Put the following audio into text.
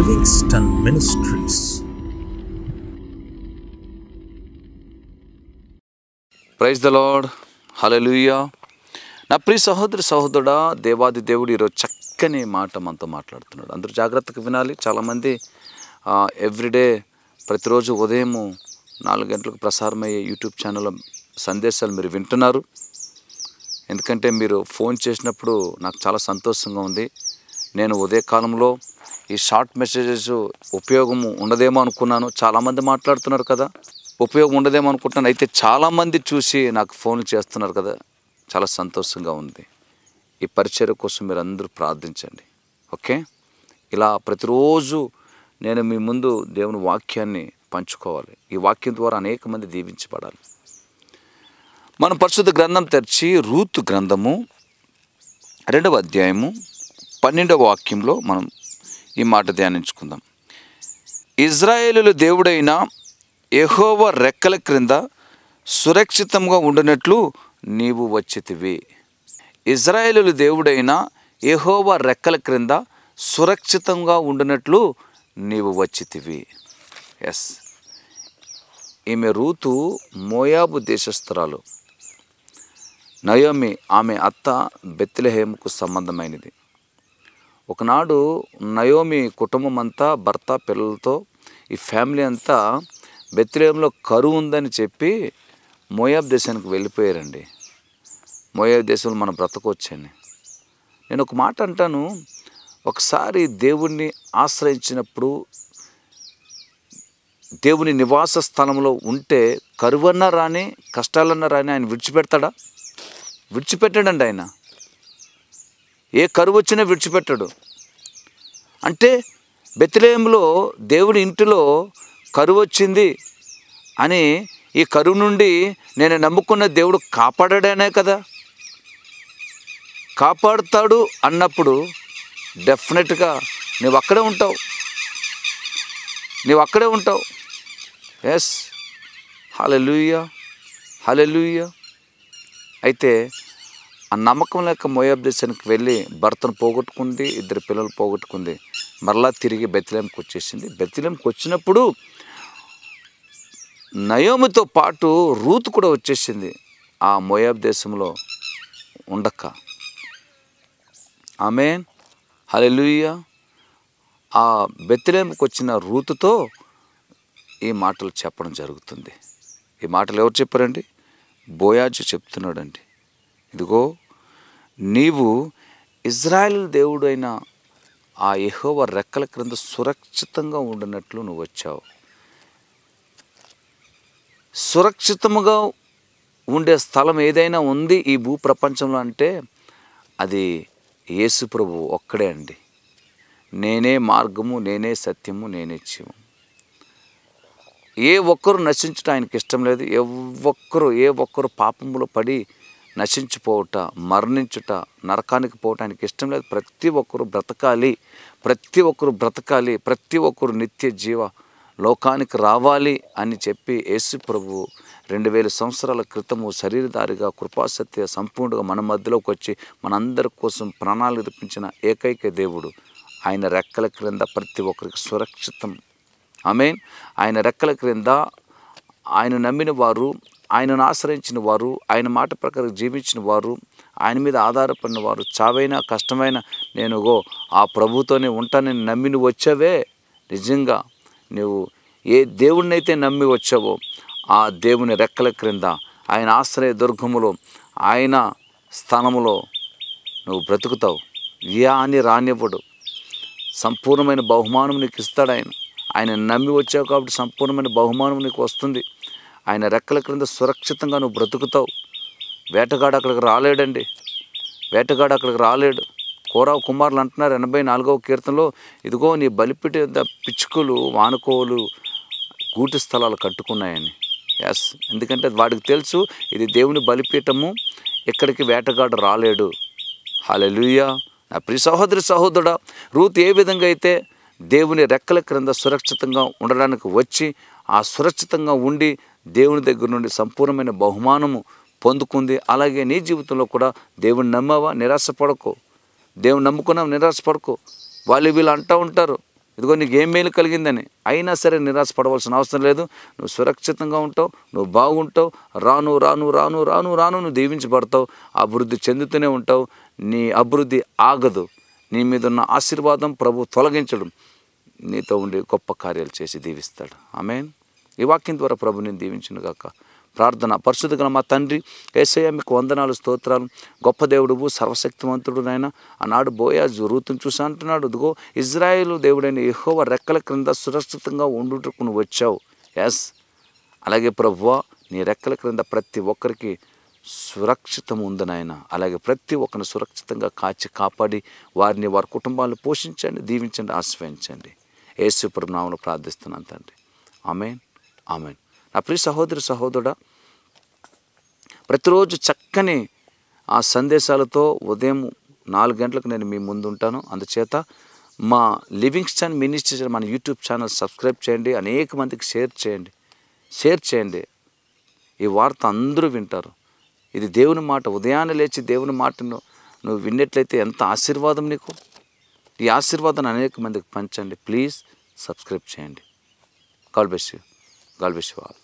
Livingston Ministries. Praise the Lord hallelujah నా ప్రియ సహోదరి సహోదరుడా దేవాది దేవుడు ఈరోజు చక్కని మాట మనతో మాట్లాడుతున్నాడు అందరూ జాగ్రత్తగా వినాలి చాలామంది ఎవ్రీడే ప్రతిరోజు ఉదయం నాలుగు గంటలకు ప్రసారమయ్యే యూట్యూబ్ ఛానల్లో సందేశాలు మీరు వింటున్నారు ఎందుకంటే మీరు ఫోన్ చేసినప్పుడు నాకు చాలా సంతోషంగా ఉంది నేను ఉదయకాలంలో ఈ షార్ట్ మెసేజెస్ ఉపయోగం ఉండదేమో అనుకున్నాను చాలామంది మాట్లాడుతున్నారు కదా ఉపయోగం ఉండదేమో అనుకుంటున్నాను అయితే చాలామంది చూసి నాకు ఫోన్లు చేస్తున్నారు కదా చాలా సంతోషంగా ఉంది ఈ పరిచర్య కోసం మీరు అందరూ ప్రార్థించండి ఓకే ఇలా ప్రతిరోజు నేను మీ ముందు దేవుని వాక్యాన్ని పంచుకోవాలి ఈ వాక్యం ద్వారా అనేక మంది దీవించబడాలి మనం పరిశుద్ధ గ్రంథం తెరిచి రూతు గ్రంథము రెండవ అధ్యాయము పన్నెండవ వాక్యంలో మనం ఈ మాట ధ్యానించుకుందాం ఇజ్రాయేలుల దేవుడైన యెహోవా రెక్కల క్రింద సురక్షితంగా ఉండినట్లు నీవు వచ్చితివి ఇజ్రాయేలుల దేవుడైన యెహోవా రెక్కల క్రింద సురక్షితంగా ఉండినట్లు నీవు వచ్చితివి ఎస్ ఈమె రూతు మోయాబు దేశస్థురాలు నయోమి ఆమె అత్త బెత్లెహేముకు సంబంధమైనది ఒకనాడు నయోమి కుటుంబం అంతా భర్త పిల్లలతో ఈ ఫ్యామిలీ అంతా బెత్లెహేంలో కరువు ఉందని చెప్పి మోయాబ్ దేశానికి వెళ్ళిపోయారండి మోయాబ్ దేశంలో మనం బ్రతకొచ్చని నేను ఒక మాట అంటాను ఒకసారి దేవుణ్ణి ఆశ్రయించినప్పుడు దేవుని నివాస స్థలంలో ఉంటే కరువన్నా రాని కష్టాలన్నా రాని ఆయన విడిచిపెడతాడా విడిచిపెట్టాడండి ఆయన ఏ కరువు వచ్చినా విడిచిపెట్టాడు అంటే బెత్లేయంలో దేవుడి ఇంటిలో కరువు వచ్చింది అని ఈ కరువు నుండి నేను నమ్ముకున్న దేవుడు కాపాడాడనే కదా కాపాడుతాడు అన్నప్పుడు డెఫినెట్గా నువ్వు అక్కడే ఉంటావు నువ్వు అక్కడే ఉంటావు ఎస్ హలెలుయ హలెలుయ అయితే ఆ నమ్మకం లేక మోయాబ్ దేశానికి వెళ్ళి భర్తను పోగొట్టుకుంది ఇద్దరు పిల్లలు పోగొట్టుకుంది మరలా తిరిగి బెత్తిలేంకి వచ్చేసింది బెత్తిలేంకి వచ్చినప్పుడు నయోమితో పాటు రూతు కూడా వచ్చేసింది ఆ మోయాబ్ దేశంలో ఉండక ఆమె హలెలుయ ఆ బెత్తిలేంకి వచ్చిన రూతుతో ఈ మాటలు చెప్పడం జరుగుతుంది ఈ మాటలు ఎవరు చెప్పారండి బోయాజు చెప్తున్నాడండి ఇదిగో నీవు ఇజ్రాయెల్ దేవుడైన ఆ యెహోవా రెక్కల క్రింద సురక్షితంగా ఉండినట్లు నువ్వు వచ్చావు సురక్షితముగా ఉండే స్థలం ఏదైనా ఉంది ఈ భూ ప్రపంచంలో అంటే అది యేసు ప్రభు ఒక్కడే అండి నేనే మార్గము నేనే సత్యము నేనే జీవం ఏ ఒక్కరు నశించడం ఆయనకి ఇష్టం లేదు ఏ ఒక్కరు ఏ ఒక్కరు పాపములో పడి నశించిపోవట మరణించుట నరకానికి పోవటం ఆయనకి ఇష్టం లేదు ప్రతి ఒక్కరు బ్రతకాలి ప్రతి ఒక్కరు బ్రతకాలి ప్రతి ఒక్కరు నిత్య జీవ లోకానికి రావాలి అని చెప్పి యేసు ప్రభు రెండు వేల సంవత్సరాల క్రితము శరీరధారిగా కృపాసత్య సంపూర్ణంగా మన మధ్యలోకి వచ్చి మనందరి కోసం ప్రాణాలు తెప్పించిన ఏకైక దేవుడు ఆయన రెక్కల క్రింద ప్రతి ఒక్కరికి సురక్షితం ఆమెన్ ఆయన రెక్కల క్రింద ఆయన నమ్మిన వారు ఆయనను ఆశ్రయించిన వారు ఆయన మాట ప్రకారం జీవించిన వారు ఆయన మీద ఆధారపడిన వారు చావైనా కష్టమైన నేను గో ఆ ప్రభుతోనే ఉంటానని నమ్మి నువ్వు వచ్చావే నిజంగా నువ్వు ఏ దేవుణ్ణైతే నమ్మి వచ్చావో ఆ దేవుని రెక్కల క్రింద ఆయన ఆశ్రయ దుర్గములో ఆయన స్థానములో నువ్వు బ్రతుకుతావు యా అని రానివ్వడు సంపూర్ణమైన బహుమానం నీకు ఇస్తాడు ఆయన ఆయన నమ్మి వచ్చావు కాబట్టి సంపూర్ణమైన బహుమానం నీకు వస్తుంది ఆయన రెక్కల క్రింద సురక్షితంగా నువ్వు బ్రతుకుతావు వేటగాడు అక్కడికి రాలేడండి వేటగాడు అక్కడికి రాలేడు కోరావు కుమారులు అంటున్నారు ఎనభై నాలుగవ కీర్తనలో ఇదిగో నీ బలిపిటి వద్ద పిచ్చుకలు వానుకోలు గూటి స్థలాలు కట్టుకున్నాయని ఎస్ ఎందుకంటే వాడికి తెలుసు ఇది దేవుని బలిపీఠము ఇక్కడికి వేటగాడు రాలేడు హాలెలుయా నా ప్రియ సహోదరి సహోదరుడా రూత్ ఏ విధంగా అయితే దేవుని రెక్కల క్రింద సురక్షితంగా ఉండడానికి వచ్చి ఆ సురక్షితంగా ఉండి దేవుని దగ్గర నుండి సంపూర్ణమైన బహుమానము పొందుకుంది అలాగే నీ జీవితంలో కూడా దేవుని నమ్మావా నిరాశపడకు దేవుని నమ్ముకున్నావు నిరాశపడకు వాళ్ళు వీళ్ళు అంటూ ఉంటారు ఇదిగో నీకు ఏం మేలు కలిగిందని అయినా సరే నిరాశపడవలసిన అవసరం లేదు నువ్వు సురక్షితంగా ఉంటావు నువ్వు బాగుంటావు రాను రాను రాను రాను రాను నువ్వు దీవించబడతావు అభివృద్ధి చెందుతూనే ఉంటావు నీ అభివృద్ధి ఆగదు నీ మీద ఉన్న ఆశీర్వాదం ప్రభు తొలగించడం నీతో ఉండి గొప్ప కార్యాలు చేసి దీవిస్తాడు ఆమెన్ ఈ వాక్యం ద్వారా ప్రభు నేను దీవించును గాక ప్రార్థన పరిశుద్ధ గల మా తండ్రి ఏసయ్య మీకు వందనాలు స్తోత్రాలు గొప్ప దేవుడువు సర్వశక్తివంతుడు నాయన ఆనాడు బోయాజు రూతుని చూసి అంటున్నాడు ఇదిగో ఇజ్రాయేలు దేవుడైన యెహోవా రెక్కల క్రింద సురక్షితంగా ఉండుటకు నువ్వు వచ్చావు ఎస్ అలాగే ప్రభువా నీ రెక్కల క్రింద ప్రతి ఒక్కరికి సురక్షితం ఉంది నాయన అలాగే ప్రతి ఒక్కరిని సురక్షితంగా కాచి కాపాడి వారిని వారి కుటుంబాలను పోషించండి దీవించండి ఆశ్రయించండి యేసు నామను ప్రార్థిస్తున్నాను తండ్రి ఆమెన్ ఆమెన్ నా ప్రియ సహోదరి సహోదరుడా ప్రతిరోజు చక్కని ఆ సందేశాలతో ఉదయం నాలుగు గంటలకు నేను మీ ముందు ఉంటాను అందుచేత మా లివింగ్ స్టాన్ మినిస్ట్రీ మన యూట్యూబ్ ఛానల్ సబ్స్క్రైబ్ చేయండి అనేక మందికి షేర్ చేయండి షేర్ చేయండి ఈ వార్త అందరూ వింటారు ఇది దేవుని మాట ఉదయాన్నే లేచి దేవుని మాటను నువ్వు విన్నట్లయితే ఎంత ఆశీర్వాదం నీకు ఈ ఆశీర్వాదాన్ని అనేక మందికి పంచండి ప్లీజ్ సబ్స్క్రైబ్ చేయండి God bless you God bless you all